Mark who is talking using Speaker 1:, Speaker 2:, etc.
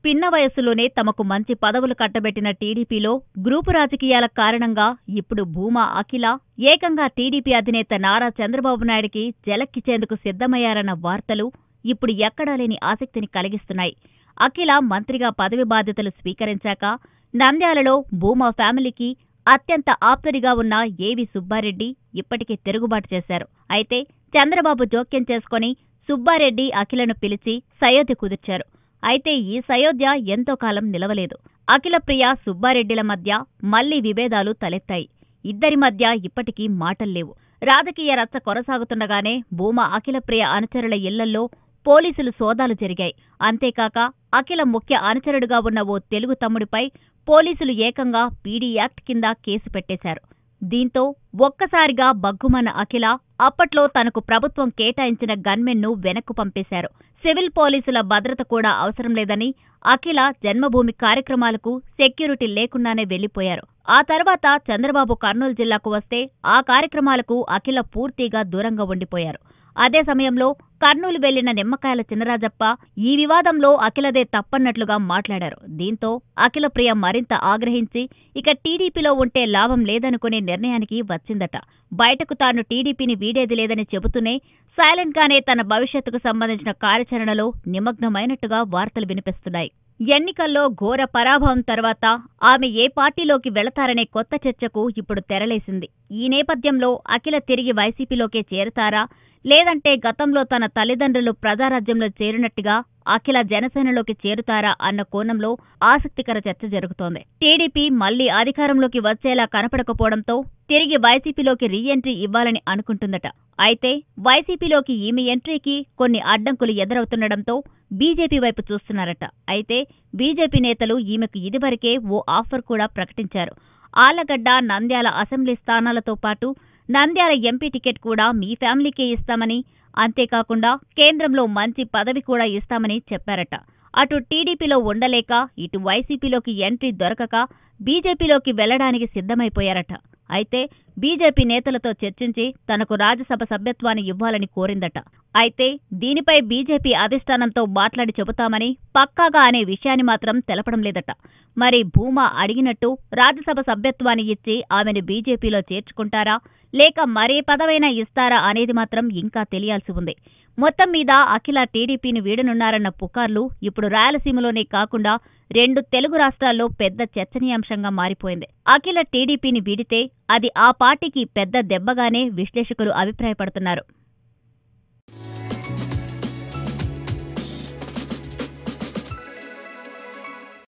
Speaker 1: పిన్న వయస్సులోనే తమకు మంచి పదవులు కట్టబెట్టిన టీడీపీలో గ్రూపు రాజకీయాల కారణంగా ఇప్పుడు భూమా అఖిల ఏకంగా టీడీపీ అధినేత నారా చంద్రబాబు నాయుడికి జలక్కిచ్చేందుకు సిద్ధమయ్యారన్న వార్తలు ఇప్పుడు ఎక్కడా లేని ఆసక్తిని కలిగిస్తున్నాయి అఖిల మంత్రిగా పదవి బాధ్యతలు స్వీకరించాక నంద్యాలలో భూమా ఫ్యామిలీకి అత్యంత ఆప్తుడిగా ఉన్న ఏవి సుబ్బారెడ్డి ఇప్పటికే తిరుగుబాటు చేశారు అయితే చంద్రబాబు జోక్యం చేసుకుని సుబ్బారెడ్డి అఖిలను పిలిచి సయోధ్య కుదిర్చారు అయితే ఈ సయోధ్య ఎంతో కాలం నిలవలేదు అఖిల ప్రియ సుబ్బారెడ్డిల మధ్య మళ్లీ విభేదాలు తలెత్తాయి ఇద్దరి మధ్య ఇప్పటికీ మాటల్లేవు రాజకీయ రచ్చ కొనసాగుతుండగానే భూమా అఖిల ప్రియ అనుచరుల ఇళ్లల్లో పోలీసులు సోదాలు జరిగాయి అంతేకాక అఖిల ముఖ్య అనుచరుడుగా ఉన్న ఓ తెలుగు తమ్ముడిపై పోలీసులు ఏకంగా పీడీ యాక్ట్ కింద కేసు పెట్టేశారు దీంతో ఒక్కసారిగా బగ్గుమన్న అఖిల అప్పట్లో తనకు ప్రభుత్వం కేటాయించిన గన్మెన్ను వెనక్కు పంపేశారు సివిల్ పోలీసుల భద్రత కూడా అవసరం లేదని అఖిల జన్మభూమి కార్యక్రమాలకు సెక్యూరిటీ లేకుండానే వెళ్లిపోయారు ఆ తర్వాత చంద్రబాబు కర్నూలు జిల్లాకు వస్తే ఆ కార్యక్రమాలకు అఖిల పూర్తిగా దూరంగా ఉండిపోయారు అదే సమయంలో కర్నూలు వెళ్లిన నిమ్మకాయల చినరాజప్ప ఈ వివాదంలో అఖిలదే తప్పన్నట్లుగా మాట్లాడారు దీంతో అఖిల ప్రియ మరింత ఆగ్రహించి ఇక టీడీపీలో ఉంటే లాభం లేదనుకునే నిర్ణయానికి వచ్చిందట బయటకు తాను టీడీపీని వీడేది లేదని చెబుతూనే సైలెంట్ గానే తన భవిష్యత్తుకు సంబంధించిన కార్యాచరణలో నిమగ్నమైనట్టుగా వార్తలు వినిపిస్తున్నాయి ఎన్నికల్లో ఘోర పరాభవం తర్వాత ఆమె ఏ పార్టీలోకి వెళతారనే కొత్త చర్చకు ఇప్పుడు తెరలేసింది ఈ నేపథ్యంలో అఖిల తిరిగి వైసీపీలోకే చేరతారా లేదంటే గతంలో తన తల్లిదండ్రులు ప్రజారాజ్యంలో చేరినట్టుగా అఖిల జనసేనలోకి చేరుతారా అన్న కోణంలో ఆసక్తికర చర్చ జరుగుతోంది టీడీపీ మళ్లీ అధికారంలోకి వచ్చేలా కనపడకపోవడంతో తిరిగి వైసీపీలోకి రీఎంట్రీ ఇవ్వాలని అనుకుంటుందట అయితే వైసీపీలోకి ఈమె ఎంట్రీకి కొన్ని అడ్డంకులు ఎదురవుతుండటంతో బీజేపీ వైపు చూస్తున్నారట అయితే బీజేపీ నేతలు ఈమెకు ఇదివరకే ఓ ఆఫర్ కూడా ప్రకటించారు ఆలగడ్డ నంద్యాల అసెంబ్లీ స్థానాలతో పాటు నంద్యాల ఎంపీ టికెట్ కూడా మీ ఫ్యామిలీకే ఇస్తామని అంతేకాకుండా కేంద్రంలో మంచి పదవి కూడా ఇస్తామని చెప్పారట అటు టీడీపీలో ఉండలేక ఇటు వైసీపీలోకి ఎంట్రీ దొరకక బీజేపీలోకి వెళ్లడానికి సిద్ధమైపోయారట అయితే బీజేపీ నేతలతో చర్చించి తనకు రాజ్యసభ సభ్యత్వాన్ని ఇవ్వాలని కోరిందట అయితే దీనిపై బీజేపీ అధిష్టానంతో మాట్లాడి చెబుతామని పక్కాగా అనే విషయాన్ని మాత్రం తెలపడం లేదట మరి భూమా అడిగినట్టు రాజ్యసభ సభ్యత్వాన్ని ఇచ్చి ఆమెను బీజేపీలో చేర్చుకుంటారా లేక మరే పదవైనా ఇస్తారా అనేది మాత్రం ఇంకా తెలియాల్సి ఉంది మొత్తం మీద అఖిల టీడీపీని వీడనున్నారన్న పుకార్లు ఇప్పుడు రాయలసీమలోనే కాకుండా రెండు తెలుగు రాష్ట్రాల్లో పెద్ద చర్చనీయాంశంగా మారిపోయింది అఖిల టీడీపీని వీడితే అది ఆ పార్టీకి పెద్ద దెబ్బగానే విశ్లేషకులు అభిప్రాయపడుతున్నారు